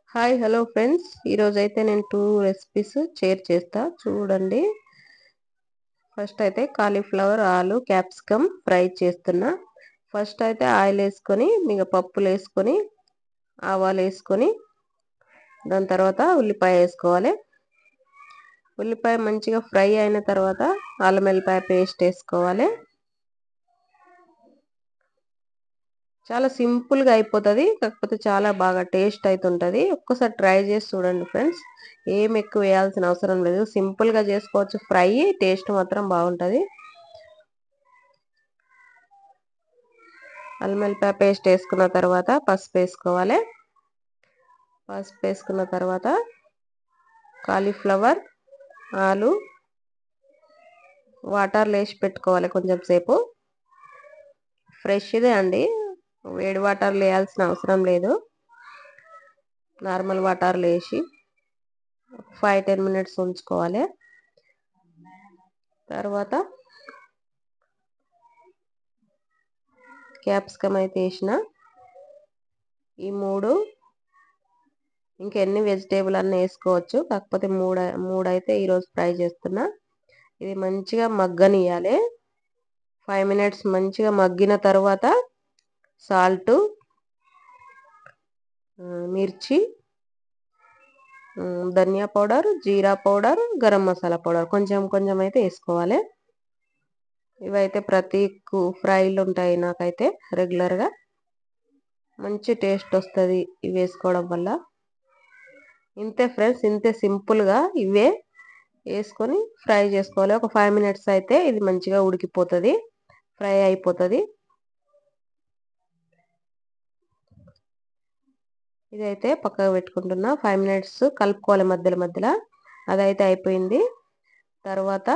hi hello friends ఈరోజు అయితే నేను టూ రెసిపీస్ షేర్ చేస్తా చూడండి ఫస్ట్ అయితే కాలీఫ్లవర్ ఆలు క్యాప్సికమ్ ఫ్రై చేస్తున్నా ఫస్ట్ అయితే ఆయిల్ వేసుకొని మిగ పప్పులు వేసుకొని ఆవాలు వేసుకొని దాని తర్వాత ఉల్లిపాయ వేసుకోవాలి ఉల్లిపాయ మంచిగా ఫ్రై అయిన తర్వాత అల్లం వెల్లిపాయ పేస్ట్ వేసుకోవాలి చాలా సింపుల్గా అయిపోతుంది కాకపోతే చాలా బాగా టేస్ట్ అవుతుంటుంది ఒక్కసారి ట్రై చేసి చూడండి ఫ్రెండ్స్ ఏం ఎక్కువ వేయాల్సిన అవసరం లేదు సింపుల్గా చేసుకోవచ్చు ఫ్రై టేస్ట్ మాత్రం బాగుంటుంది అల్లం వెల్లిపాయ పేస్ట్ వేసుకున్న తర్వాత పసుపు వేసుకోవాలి పసుపు వేసుకున్న తర్వాత కాలీఫ్లవర్ ఆలు వాటర్లో వేసి పెట్టుకోవాలి కొంచెం సేపు ఫ్రెష్దే అండి వేడి వాటర్లో వేయాల్సిన అవసరం లేదు నార్మల్ వాటర్లో వేసి ఫైవ్ టెన్ మినిట్స్ ఉంచుకోవాలి తర్వాత క్యాప్సికమ్ అయితే వేసిన ఈ మూడు ఇంకెన్ని వెజిటేబుల్ అన్నీ వేసుకోవచ్చు కాకపోతే మూడు మూడు అయితే ఈరోజు ఫ్రై చేస్తున్నా ఇది మంచిగా మగ్గనియాలి ఫైవ్ మినిట్స్ మంచిగా మగ్గిన తర్వాత సాల్ట్ మిర్చి ధనియా పౌడర్ జీరా పౌడర్ గరం మసాలా పౌడర్ కొంచెం కొంచెం అయితే వేసుకోవాలి ఇవైతే ప్రతి ఫ్రైలు ఉంటాయి నాకైతే రెగ్యులర్గా మంచి టేస్ట్ వస్తుంది ఇవి వేసుకోవడం వల్ల ఇంతే ఫ్రెండ్స్ ఇంతే సింపుల్గా ఇవే వేసుకొని ఫ్రై చేసుకోవాలి ఒక ఫైవ్ మినిట్స్ అయితే ఇది మంచిగా ఉడికిపోతుంది ఫ్రై అయిపోతుంది ఇదైతే పక్కకు పెట్టుకుంటున్నా ఫైవ్ మినిట్స్ కలుపుకోవాలి మధ్యలో మధ్యలో అదైతే అయిపోయింది తర్వాత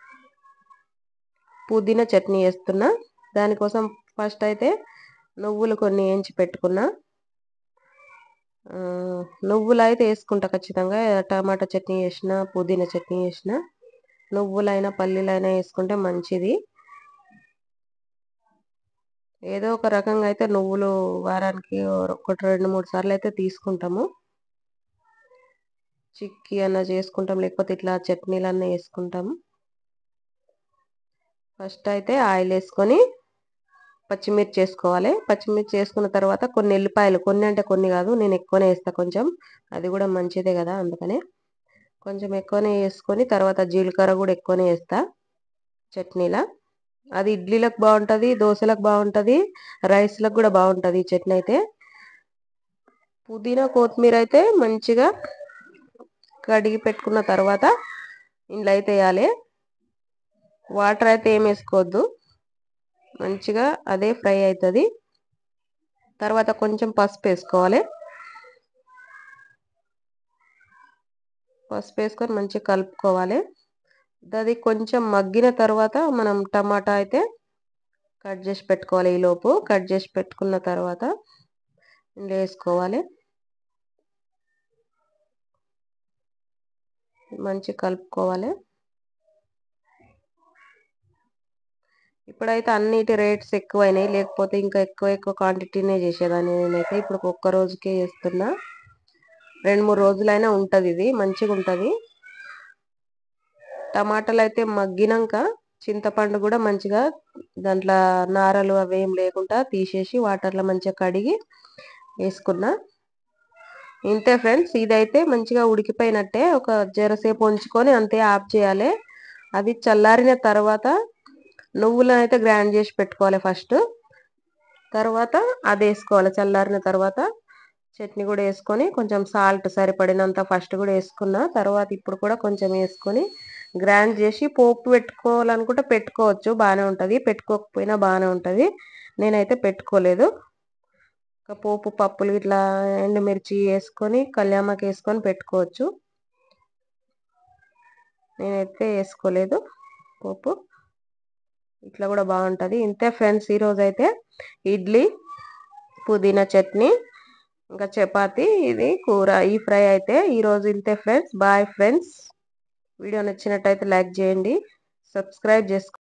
పుదీనా చట్నీ వేస్తున్నా దానికోసం ఫస్ట్ అయితే నువ్వులు కొన్ని వేయించి పెట్టుకున్నా నువ్వులు అయితే వేసుకుంటా ఖచ్చితంగా టమాటా చట్నీ వేసిన పుదీనా చట్నీ వేసిన నువ్వులైనా పల్లీలైనా వేసుకుంటే మంచిది ఏదో ఒక రకంగా అయితే నువ్వులు వారానికి ఒకటి రెండు మూడు సార్లు అయితే తీసుకుంటాము చిక్కీ అన్న చేసుకుంటాం లేకపోతే ఇట్లా చట్నీలన్నీ వేసుకుంటాము ఫస్ట్ అయితే ఆయిల్ వేసుకొని పచ్చిమిర్చి వేసుకోవాలి పచ్చిమిర్చి వేసుకున్న తర్వాత కొన్ని ఎల్లిపాయలు కొన్ని అంటే కొన్ని కాదు నేను ఎక్కువనే వేస్తాను కొంచెం అది కూడా మంచిదే కదా అందుకనే కొంచెం ఎక్కువనే వేసుకొని తర్వాత జీలకర్ర కూడా ఎక్కువనే వేస్తా చట్నీలా అది ఇడ్లీలకు బాగుంటుంది దోశలకు బాగుంటుంది రైస్లకు కూడా బాగుంటుంది ఈ చట్నీ అయితే పుదీనా కొత్తిమీర అయితే మంచిగా కడిగి పెట్టుకున్న తర్వాత ఇంట్లో అయితే వేయాలి వాటర్ అయితే ఏం వేసుకోవద్దు మంచిగా అదే ఫ్రై అవుతుంది తర్వాత కొంచెం పసుపు వేసుకోవాలి పసుపు వేసుకొని మంచిగా కలుపుకోవాలి అది కొంచెం మగ్గిన తర్వాత మనం టమాటా అయితే కట్ చేసి పెట్టుకోవాలి ఈలోపు కట్ చేసి పెట్టుకున్న తర్వాత ఇందులో వేసుకోవాలి మంచిగా కలుపుకోవాలి ఇప్పుడైతే అన్నిటి రేట్స్ ఎక్కువైనాయి లేకపోతే ఇంకా ఎక్కువ ఎక్కువ క్వాంటిటీనే చేసేదాన్ని నేనైతే ఇప్పుడు ఒక్క రోజుకే చేస్తున్నా రెండు మూడు రోజులైనా ఉంటుంది ఇది మంచిగా ఉంటుంది టమాటాలు అయితే మగ్గినాక చింతపండు కూడా మంచిగా దాంట్లో నారలు అవి ఏం లేకుండా తీసేసి వాటర్లో మంచిగా కడిగి వేసుకున్నా ఇంతే ఫ్రెండ్స్ ఇదైతే మంచిగా ఉడికిపోయినట్టే ఒక జరసేపు ఉంచుకొని అంతే ఆఫ్ చేయాలి అది చల్లారిన తర్వాత నువ్వులను అయితే గ్రైండ్ చేసి పెట్టుకోవాలి ఫస్ట్ తర్వాత అది వేసుకోవాలి చల్లారిన తర్వాత చట్నీ కూడా వేసుకొని కొంచెం సాల్ట్ సరిపడినంత ఫస్ట్ కూడా వేసుకున్న తర్వాత ఇప్పుడు కూడా కొంచెం వేసుకొని గ్రైండ్ చేసి పోపు పెట్టుకోవాలనుకుంటే పెట్టుకోవచ్చు బాగానే ఉంటుంది పెట్టుకోకపోయినా బాగానే ఉంటుంది నేనైతే పెట్టుకోలేదు ఒక పోపు పప్పులు ఇట్లా ఎండుమిర్చి వేసుకొని కళ్యామాకు వేసుకొని పెట్టుకోవచ్చు నేనైతే వేసుకోలేదు పోపు ఇట్లా కూడా బాగుంటుంది ఇంతే ఫ్రెండ్స్ ఈరోజు అయితే ఇడ్లీ పుదీనా చట్నీ ఇంకా చపాతి ఇది కూర ఈ ఫ్రై అయితే ఈరోజు ఇంతే ఫ్రెండ్స్ బాయ్ ఫ్రెండ్స్ వీడియో నచ్చినట్టయితే లైక్ చేయండి సబ్స్క్రైబ్ చేసుకో